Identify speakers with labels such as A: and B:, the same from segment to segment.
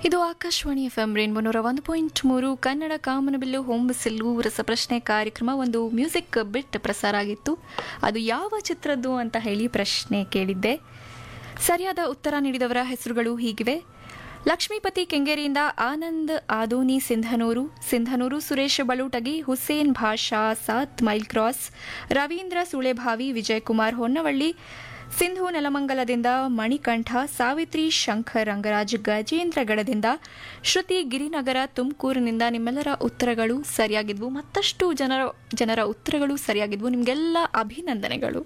A: ಇದು Akashvani F M rainbow ನೂರ ಒಂದು ಪಾಯಿಂಟ್ ಮೂರು ಕನ್ನಡ ಕಾಮನಬಿಲ್ಲು ಹೊಂಬಸಿಲ್ಲು ರಸಪ್ರಶ್ನೆ ಕಾರ್ಯಕ್ರಮ ಒಂದು ಮ್ಯೂಸಿಕ್ ಬಿಟ್ ಪ್ರಸಾರ ಆಗಿತ್ತು ಅದು ಯಾವ ಚಿತ್ರದ್ದು ಅಂತ ಹೇಳಿ ಪ್ರಶ್ನೆ ಕೇಳಿದ್ದೆ ಸರಿಯಾದ ಉತ್ತರ ನೀಡಿದವರ ಹೆಸರುಗಳು ಹೀಗಿವೆ ಲಕ್ಷ್ಮೀಪತಿ ಕೆಂಗೇರಿಯಿಂದ ಆನಂದ್ ಆದೋನಿ ಸಿಂಧನೂರು ಸಿಂಧನೂರು ಸುರೇಶ್ ಬಲೂಟಗಿ ಹುಸೇನ್ ಭಾಷಾ ಸಾತ್ ಮೈಲ್ ಕ್ರಾಸ್ ರವೀಂದ್ರ ಸುಳೆಭಾವಿ ವಿಜಯಕುಮಾರ್ ಹೊನ್ನವಳ್ಳಿ ಸಿಂಧು ನೆಲಮಂಗಲದಿಂದ ಮಣಿಕಂಠ ಸಾವಿತ್ರಿ ಶಂಕರ್ ರಂಗರಾಜ್ ಗಜೇಂದ್ರಗಡದಿಂದ ಶ್ರುತಿ ಗಿರಿನಗರ ತುಮಕೂರಿನಿಂದ ನಿಮ್ಮೆಲ್ಲರ ಉತ್ತರಗಳು ಸರಿಯಾಗಿದ್ವು ಮತ್ತಷ್ಟು ಜನರ ಜನರ ಉತ್ತರಗಳು ಸರಿಯಾಗಿದ್ವು ನಿಮಗೆಲ್ಲ ಅಭಿನಂದನೆಗಳು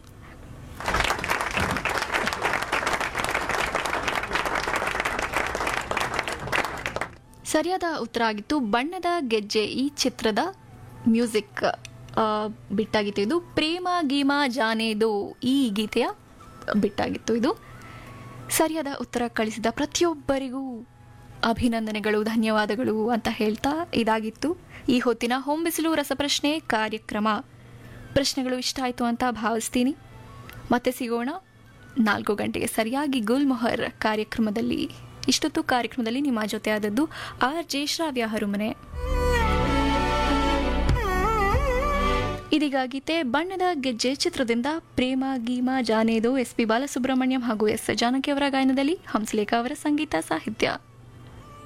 A: ಸರಿಯಾದ ಉತ್ತರ ಆಗಿತ್ತು ಬಣ್ಣದ ಗೆಜ್ಜೆ ಈ ಚಿತ್ರದ ಮ್ಯೂಸಿಕ್ ಆ, ಬಿಟ್ಟಾಗಿತ್ತು ಇದು ಪ್ರೇಮ ಗೀಮಾ ಜಾನೇದು ಈ ಗೀತೆಯ ಬಿಟ್ಟಾಗಿತ್ತು ಇದು ಸರಿಯಾದ ಉತ್ತರ ಕಳಿಸಿದ ಪ್ರತಿಯೊಬ್ಬರಿಗೂ ಅಭಿನಂದನೆಗಳು ಧನ್ಯವಾದಗಳು ಅಂತ ಹೇಳ್ತಾ ಇದಾಗಿತ್ತು ಈ ಹೊತ್ತಿನ ಹೊಂಬಿಸಿಲು ರಸಪ್ರಶ್ನೆ ಕಾರ್ಯಕ್ರಮ ಪ್ರಶ್ನೆಗಳು ಇಷ್ಟ ಆಯಿತು ಅಂತ ಭಾವಿಸ್ತೀನಿ ಮತ್ತೆ ಸಿಗೋಣ ನಾಲ್ಕು ಗಂಟೆಗೆ ಸರಿಯಾಗಿ ಗುಲ್ಮೊಹರ್ ಕಾರ್ಯಕ್ರಮದಲ್ಲಿ ಇಷ್ಟೊತ್ತು ಕಾರ್ಯಕ್ರಮದಲ್ಲಿ ನಿಮ್ಮ ಜೊತೆ ಆದದ್ದು ಆರ್ ಜೆ ಶ್ರಾವ್ಯ ಹರುಮನೆ ಇದೀಗ ಗೀತೆ ಬಣ್ಣದ ಗೆಜ್ಜೆ ಚಿತ್ರದಿಂದ ಪ್ರೇಮ ಗೀಮಾ ಜಾನೇದು ಎಸ್ ಪಿ ಬಾಲಸುಬ್ರಹ್ಮಣ್ಯಂ ಹಾಗೂ ಎಸ್ ಜಾನಕಿ ಅವರ ಗಾಯನದಲ್ಲಿ ಹಂಸಲೇಖ ಅವರ ಸಂಗೀತ ಸಾಹಿತ್ಯ